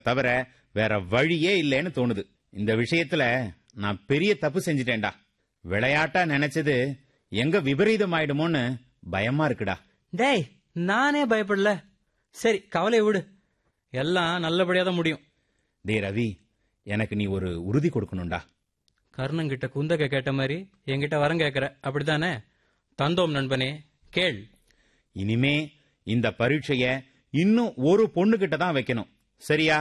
தவிர வேற வழியே இல்லைன்னு தோணுது இந்த விஷயத்துல நான் பெரிய தப்பு செஞ்சிட்டேன்டா விளையாட்டா நினைச்சது எங்க விபரீதம் ஆயிடுமோன்னு பயமா இருக்குடா டேய் நானே பயப்படல சரி கவலையை விடு எல்லாம் நல்லபடியா தான் முடியும் டே ரவி எனக்கு நீ ஒரு உறுதி கொடுக்கணும்டா கர்ணங்கிட்ட குந்தக கேட்ட மாதிரி என்கிட்ட வரம் கேட்கற அப்படித்தானே தந்தோம் நண்பனே கேள் இனிமே இந்த பரீட்சைய இன்னும் ஒரு பொண்ணுகிட்ட தான் வைக்கணும் சரியா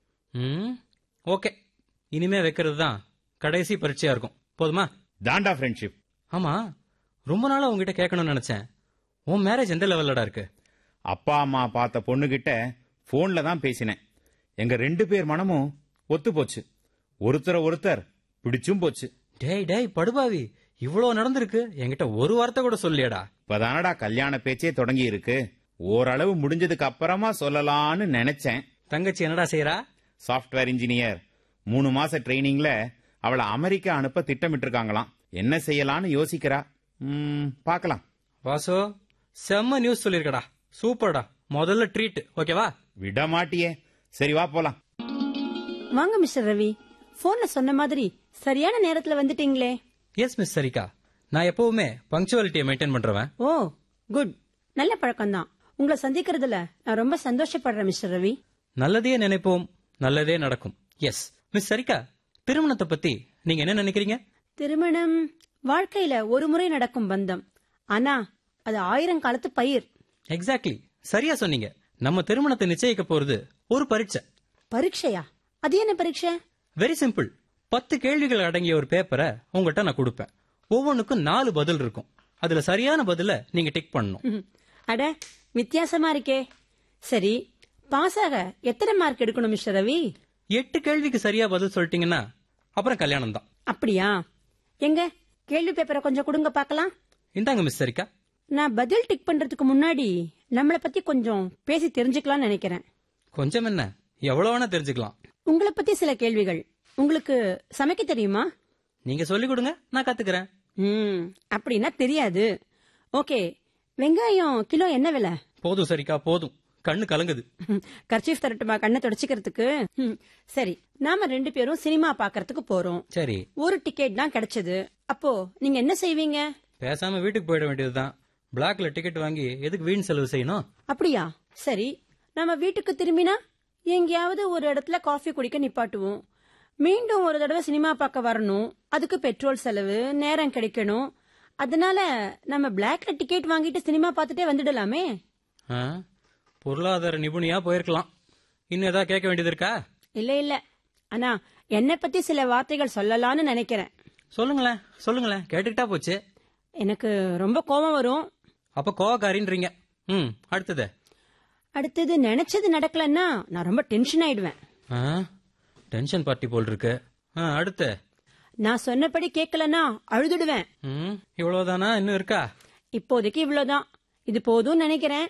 ம் ஓகே இனிமே வைக்கிறது தான் கடைசி பரீட்சையா இருக்கும் போதுமா தாண்டா ஃப்ரெண்ட்ஷிப் ஆமா ரொம்ப நாளா உங்ககிட்ட கேட்கணும்னு நினைச்சேன் உன் மேரேஜ் எந்த லெவல்லடா இருக்கு அப்பா அம்மா பார்த்த பொண்ணுகிட்ட போன்ல தான் பேசினேன் எங்க ரெண்டு பேர் மனமும் ஒத்து போச்சு ஒருத்தர ஒருத்தர் பிடிச்சும் போச்சு டேய் டேய் படுபாவி இவ்வளோ நடந்திருக்கு என்கிட்ட ஒரு வார்த்தை கூட சொல்லியடா இப்பதானடா கல்யாண பேச்சே தொடங்கி இருக்கு ஓரளவு முடிஞ்சதுக்கு அப்புறமா சொல்லலாம்னு நினைச்சேன் தங்கச்சி என்னடா செய்யறா சாஃப்ட்வேர் இன்ஜினியர் மூணு மாச ட்ரைனிங்ல அவளை அமெரிக்கா அனுப்ப திட்டமிட்டிருக்காங்களாம் என்ன செய்யலாம்னு யோசிக்கிறா ம், பார்க்கலாம் வாசு செம்ம நியூஸ் சொல்லிருக்கடா சூப்பர்டா முதல்ல ட்ரீட் ஓகேவா விட மாட்டியே சரி வா போலாம் வாங்க மிஸ்டர் ரவி போன்ல சொன்ன மாதிரி சரியான நேரத்துல வந்துட்டீங்களே எஸ் மிஸ் சரிகா நான் எப்பவுமே பங்க்சுவாலிட்டியை மெயின்டைன் பண்றவன் ஓ குட் நல்ல பழக்கம்தான் உங்களை சந்திக்கிறதுல நான் ரொம்ப சந்தோஷப்படுறேன் மிஸ்டர் ரவி நல்லதே நினைப்போம் நல்லதே நடக்கும் எஸ் மிஸ் சரிகா திருமணத்தை பத்தி நீங்க என்ன நினைக்கிறீங்க திருமணம் வாழ்க்கையில ஒரு முறை நடக்கும் பந்தம் ஆனா அது ஆயிரம் காலத்து பயிர் எக்ஸாக்ட்லி சரியா சொன்னீங்க நம்ம திருமணத்தை நிச்சயிக்க போறது ஒரு பரீட்சை பரீட்சையா அது என்ன பரீட்சை வெரி சிம்பிள் பத்து கேள்விகள் அடங்கிய ஒரு பேப்பரை உங்ககிட்ட நான் கொடுப்பேன் ஒவ்வொன்றுக்கும் நாலு பதில் இருக்கும் அதுல சரியான பதில நீங்க டிக் பண்ணணும் ம், அட வித்தியாசமா இருக்கே சரி பாஸ் ஆக எத்தனை மார்க் எடுக்கணும் மிஸ்டர் ரவி எட்டு கேள்விக்கு சரியா பதில் சொல்லிட்டீங்கன்னா அப்புறம் கல்யாணம் தான் அப்படியா எங்க கேள்வி பேப்பரை கொஞ்சம் கொடுங்க பார்க்கலாம் இந்தாங்க மிஸ் சரிக்கா நான் பதில் டிக் பண்றதுக்கு முன்னாடி நம்மள பத்தி கொஞ்சம் பேசி தெரிஞ்சுக்கலாம்னு நினைக்கிறேன் கொஞ்சம் என்ன எவ்வளவு வேணா தெரிஞ்சுக்கலாம் உங்களை பத்தி சில கேள்விகள் உங்களுக்கு சமைக்க தெரியுமா நீங்க சொல்லிக் கொடுங்க நான் கத்துக்கிறேன் ம் அப்படின்னா தெரியாது ஓகே வெங்காயம் கிலோ என்ன விலை போதும் சரிக்கா போதும் கண்ணு கலங்குது கர்ச்சீஃப் தரட்டுமா கண்ணை தொடச்சிக்கிறதுக்கு ம், சரி நாம ரெண்டு பேரும் சினிமா பாக்கறதுக்கு போறோம் சரி ஒரு டிக்கெட் தான் கிடைச்சது அப்போ நீங்க என்ன செய்வீங்க பேசாம வீட்டுக்கு போயிட வேண்டியதுதான் பிளாக்ல டிக்கெட் வாங்கி எதுக்கு வீண் செலவு செய்யணும் அப்படியா சரி நம்ம வீட்டுக்கு திரும்பினா எங்கேயாவது ஒரு இடத்துல காஃபி குடிக்க நிப்பாட்டுவோம் மீண்டும் ஒரு தடவை சினிமா பார்க்க வரணும் அதுக்கு பெட்ரோல் செலவு நேரம் கிடைக்கணும் அதனால நம்ம பிளாக்ல டிக்கெட் வாங்கிட்டு சினிமா பார்த்துட்டே வந்துடலாமே ஆ? பொருளாதார நிபுணியா போயிருக்கலாம் இன்னும் ஏதாவது கேட்க வேண்டியது இருக்கா இல்ல இல்ல ஆனா என்னை பத்தி சில வார்த்தைகள் சொல்லலாம்னு நினைக்கிறேன் சொல்லுங்களேன் சொல்லுங்களேன் கேட்டுக்கிட்டா போச்சு எனக்கு ரொம்ப கோபம் வரும் அப்ப கோவக்காரின்றீங்க ம் அடுத்தது அடுத்தது நினைச்சது நடக்கலன்னா நான் ரொம்ப டென்ஷன் ஆயிடுவேன் ஆ? டென்ஷன் பார்ட்டி போல் இருக்கு ஆ, அடுத்து நான் சொன்னபடி கேட்கலன்னா அழுதுடுவேன் ம் இவ்வளவுதானா இன்னும் இருக்கா இப்போதைக்கு இவ்வளவுதான் இது போதும்னு நினைக்கிறேன்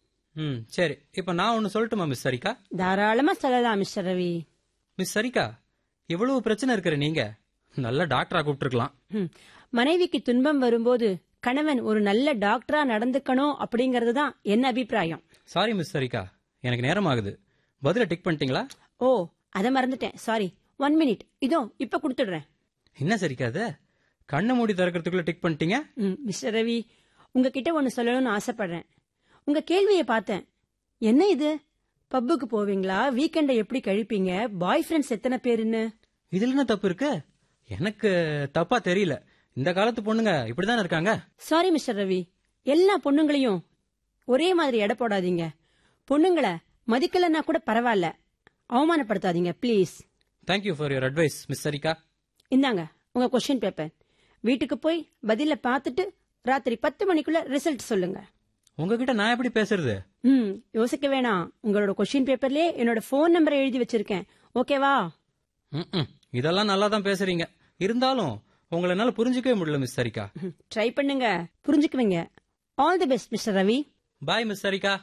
ம் சரி இப்ப நான் ஒன்னு சொல்லட்டுமா மிஸ் சரிகா தாராளமா சொல்லலாம் மிஸ்டர் ரவி மிஸ் சரிகா இவ்வளவு பிரச்சனை இருக்கிற நீங்க நல்ல டாக்டரா கூப்பிட்டுருக்கலாம் ஹம். மனைவிக்கு துன்பம் வரும்போது கணவன் ஒரு நல்ல டாக்டரா நடந்துக்கணும் அப்படிங்கறது தான் என் அபிப்பிராயம் சாரி மிஸ் சரிகா எனக்கு நேரம் ஆகுது பதில டிக் பண்ணிட்டீங்களா ஓ அத மறந்துட்டேன் சாரி ஒன் மினிட் இதோ இப்ப கொடுத்துடுறேன் என்ன சரிக்கா அது கண்ணை மூடி திறக்கிறதுக்குள்ள டிக் பண்ணிட்டீங்க ம், மிஸ்டர் ரவி உங்ககிட்ட ஒன்னு சொல்லணும்னு ஆசைப்படுறேன் உங்க கேள்வியை பார்த்தேன் என்ன இது பப்புக்கு போவீங்களா வீக்கெண்டை எப்படி கழிப்பீங்க பாய் ஃப்ரெண்ட்ஸ் எத்தனை பேருன்னு இதுல என்ன தப்பு இருக்கு எனக்கு தப்பா தெரியல இந்த காலத்து பொண்ணுங்க இப்படிதானே இருக்காங்க சாரி மிஸ்டர் ரவி எல்லா பொண்ணுங்களையும் ஒரே மாதிரி எடை போடாதீங்க பொண்ணுங்களை மதிக்கலன்னா கூட பரவாயில்ல அவமானப்படுத்தாதீங்க please thank you for your advice miss Sarika இந்தாங்க உங்க கொஸ்டின் பேப்பர் வீட்டுக்கு போய் பதில பார்த்துட்டு ராத்திரி பத்து மணிக்குள்ள ரிசல்ட் சொல்லுங்க உங்ககிட்ட நான் எப்படி பேசுறது ம் யோசிக்க வேணாம் உங்களோட கொஸ்டின் பேப்பர்லயே என்னோட ஃபோன் நம்பரை எழுதி வச்சிருக்கேன் ஓகேவா ம்ம். இதெல்லாம் நல்லா தான் பேசுறீங்க இருந்தாலும் உங்களை என்னால புரிஞ்சுக்கவே முடியல மிஸ் சரிகா ட்ரை பண்ணுங்க புரிஞ்சுக்குவீங்க all the best mister Ravi bye miss Sarika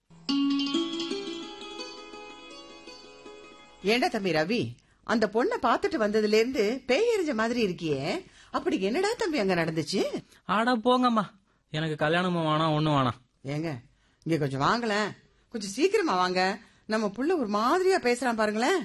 ஏண்டா தம்பி ரவி அந்த பொண்ணை பாத்துட்டு வந்ததுல இருந்து பேய் எறிஞ்ச மாதிரி இருக்கியே அப்படி என்னடா தம்பி அங்க நடந்துச்சு ஆடா போங்கம்மா எனக்கு கல்யாணமும் வேணாம் ஒண்ணும் வேணாம் ஏங்க இங்க கொஞ்சம் வாங்கலேன் கொஞ்சம் சீக்கிரமா வாங்க நம்ம புள்ள ஒரு மாதிரியா பேசுறான் பாருங்களேன்